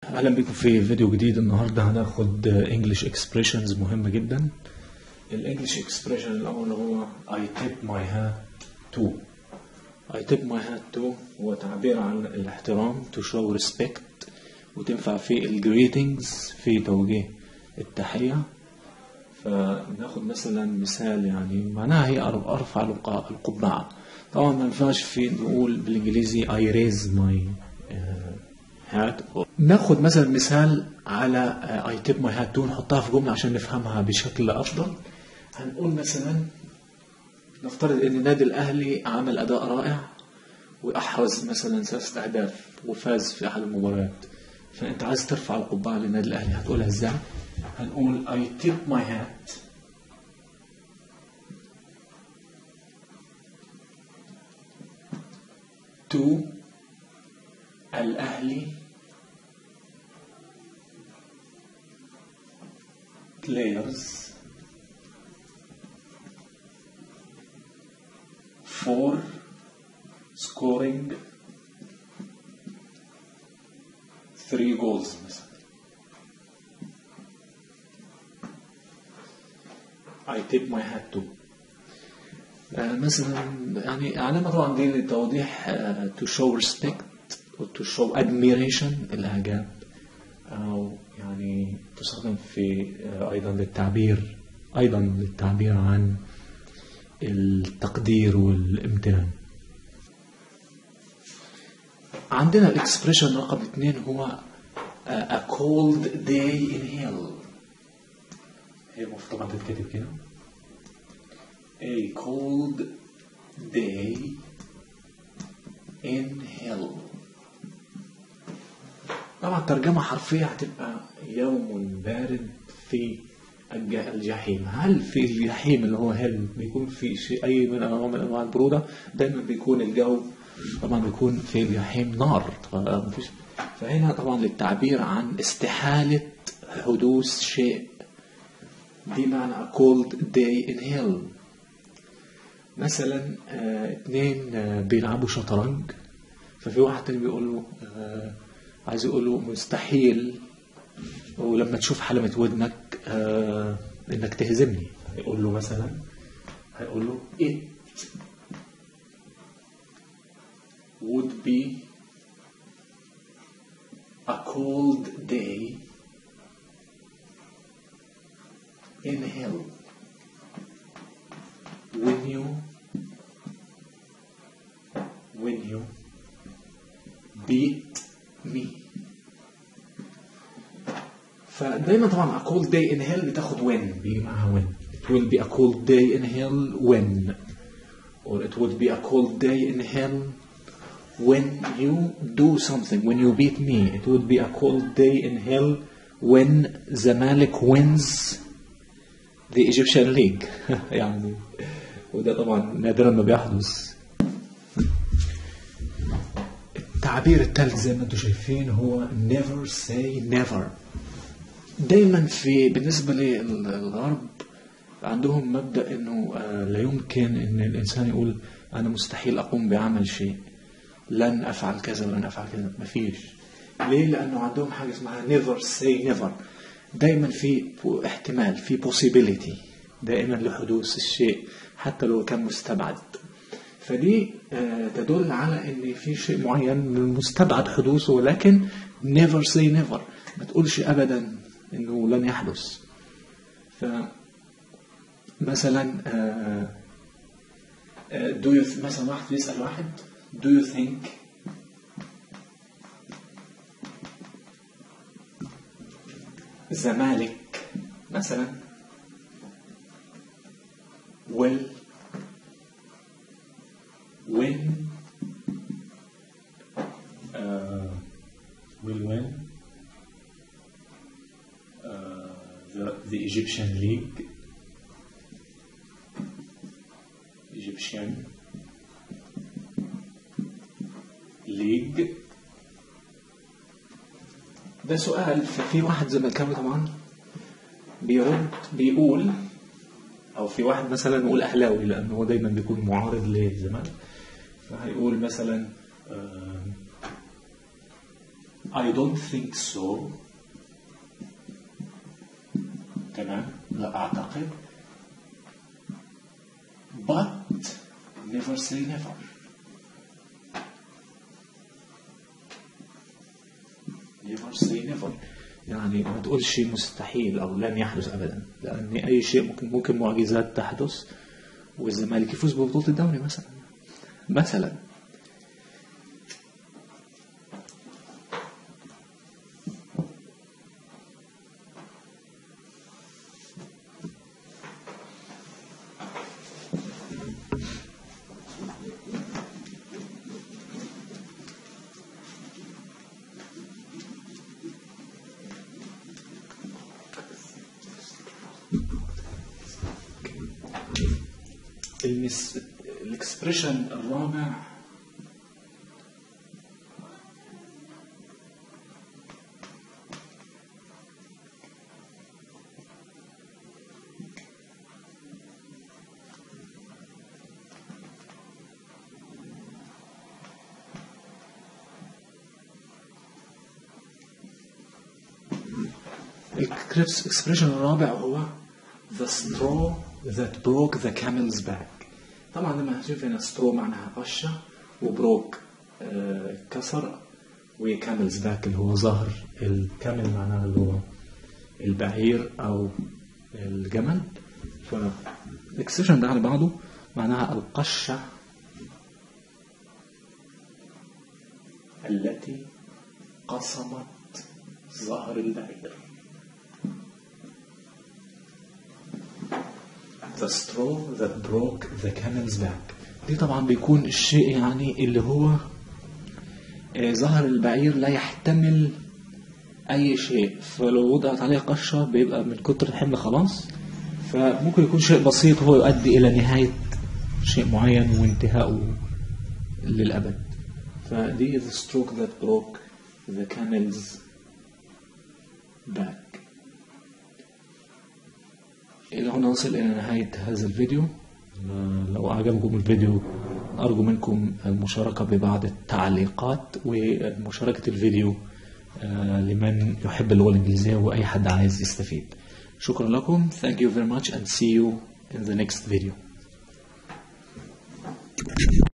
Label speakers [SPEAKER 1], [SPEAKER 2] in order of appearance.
[SPEAKER 1] اهلا بكم في فيديو جديد النهارده هناخد انجلش اكسبريشنز مهمه جدا الانجلش اكسبريشن الاول هو I tip my hat to I tip my hat to هو تعبير عن الاحترام to show respect وتنفع في الجريتنجز في توجيه التحيه فناخد مثلا مثال يعني معناها هي ارفع القبعه طبعا ما ينفعش في نقول بالانجليزي I raise my hat ناخد مثلا مثال على I tip my hat to نحطها في جملة عشان نفهمها بشكل أفضل هنقول مثلا نفترض ان النادي الاهلي عمل اداء رائع واحرز مثلا ثلاثة اهداف وفاز في احد المباريات فانت عايز ترفع القبعة للنادي الاهلي هتقولها ازاي؟ هنقول I tip my hat to الأهلي players for scoring three goals مثلا I tip my hat to آه مثلا يعني علامة طبعا دي للتوضيح آه to show respect to show admiration الإعجاب أو يعني تستخدم في أيضا للتعبير أيضا للتعبير عن التقدير والامتنان عندنا الاكسبريشن رقم اثنين هو a cold day in hell هي طبعا تتكتب كده a cold day in hell طبعا ترجمة حرفية هتبقى يوم بارد في الجحيم هل في الجحيم اللي هو هل بيكون في شيء أي من أنواع من أنواع البرودة دايما بيكون الجو طبعا بيكون في الجحيم نار فهنا طبعا للتعبير عن استحالة حدوث شيء دي معنى a cold day in hell مثلا آه اتنين آه بيلعبوا شطرنج ففي واحد تاني بيقول له آه عايز يقول له مستحيل ولما تشوف حلمة ودنك آه انك تهزمني هيقول له مثلا هيقول له it would be a cold day in hell when you when you beat me فدايما طبعا a cold day in hell بتاخد when بيجي معاها when it will be a cold day in hell when or it would be a cold day in hell when you do something when you beat me it would be a cold day in hell when Zamalek wins the Egyptian League يعني وده طبعا نادرا ما بيحدث التعبير الثالث زي ما انتم شايفين هو never say never دايما في بالنسبة للغرب عندهم مبدأ انه لا يمكن ان الانسان يقول انا مستحيل اقوم بعمل شيء لن افعل كذا ولن افعل كذا مفيش ليه لانه عندهم حاجة اسمها never say never دايما في احتمال في possibility دائما لحدوث الشيء حتى لو كان مستبعد فدي تدل على ان في شيء معين مستبعد حدوثه ولكن never say never ما تقولش ابدا انه لن يحدث ف مثلا do you مثلا واحد بيسأل واحد do you think زمالك مثلا will win uh, will win uh, the, the Egyptian League Egyptian League ده سؤال في واحد زملكاوي طبعا بيرد بيقول او في واحد مثلا نقول اهلاوي لانه هو دايما بيكون معارض للزمالك فهيقول مثلا I don't think so تمام لا أعتقد but never say never never say never يعني ما تقولش مستحيل أو لن يحدث أبدا لأن أي شيء ممكن ممكن معجزات تحدث والزمالك يفوز ببطولة الدوري مثلا مثلا المس... الاكسبريشن الرابع الاكسبريشن الرابع هو the straw that broke the camel's back طبعا لما هنشوف هنا straw معناها قشة وبروك آه كسر وكاملز باك اللي هو ظهر الكامل معناها اللي هو البعير او الجمل فالاكسبريشن ده على بعضه معناها القشة التي قصمت ظهر البعير the straw that broke the camel's back دي طبعا بيكون الشيء يعني اللي هو آه، ظهر البعير لا يحتمل أي شيء فلو وضعت عليه قشة بيبقى من كتر الحمل خلاص فممكن يكون شيء بسيط هو يؤدي إلى نهاية شيء معين وانتهائه للأبد فدي the stroke that broke the camel's back إلى هنا نصل إلى نهاية هذا الفيديو آه، لو أعجبكم الفيديو أرجو منكم المشاركة ببعض التعليقات ومشاركة الفيديو آه، لمن يحب اللغة الإنجليزية وأي حد عايز يستفيد شكرا لكم thank you very much and see you in the next video